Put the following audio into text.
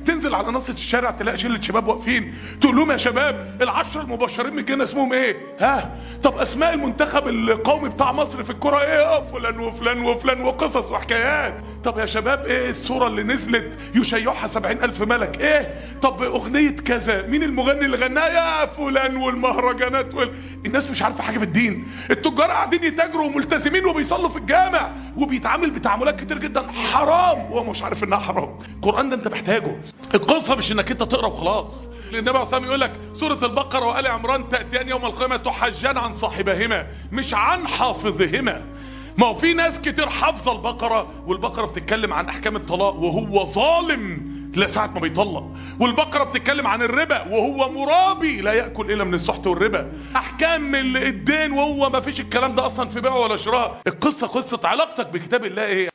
تنزل على نصة الشارع تلاقي شلة شباب واقفين تقول لهم يا شباب العشرة المبشرين من الجنة اسمهم ايه ها طب اسماء المنتخب القومي بتاع مصر في الكرة ايه اه فلان وفلان وفلان وقصص وحكايات طب يا شباب ايه الصورة اللي نزلت يشيعها سبعين الف ملك ايه طب اغنية كذا مين المغني اللي غناها يا فلان والمهرجانات وال... الناس مش عارفة حاجة في الدين التجار قاعدين يتاجروا وملتزمين وبيصلوا في الجامع وبيتعامل بتعاملات كتير جدا حرام وهو مش عارف انها حرام القرآن ده انت محتاجه القصة مش انك انت تقرا وخلاص النبي عليه الصلاه يقول لك سوره البقره وال عمران تاتيان يوم القيامه تحجان عن صاحبهما مش عن حافظهما ما هو في ناس كتير حافظه البقره والبقره بتتكلم عن احكام الطلاق وهو ظالم لا ساعة ما بيطلق والبقرة بتتكلم عن الربا وهو مرابي لا يأكل إلا من السحت والربا أحكام الدين وهو ما فيش الكلام ده أصلا في بيع ولا شراء القصة قصة علاقتك بكتاب الله إيه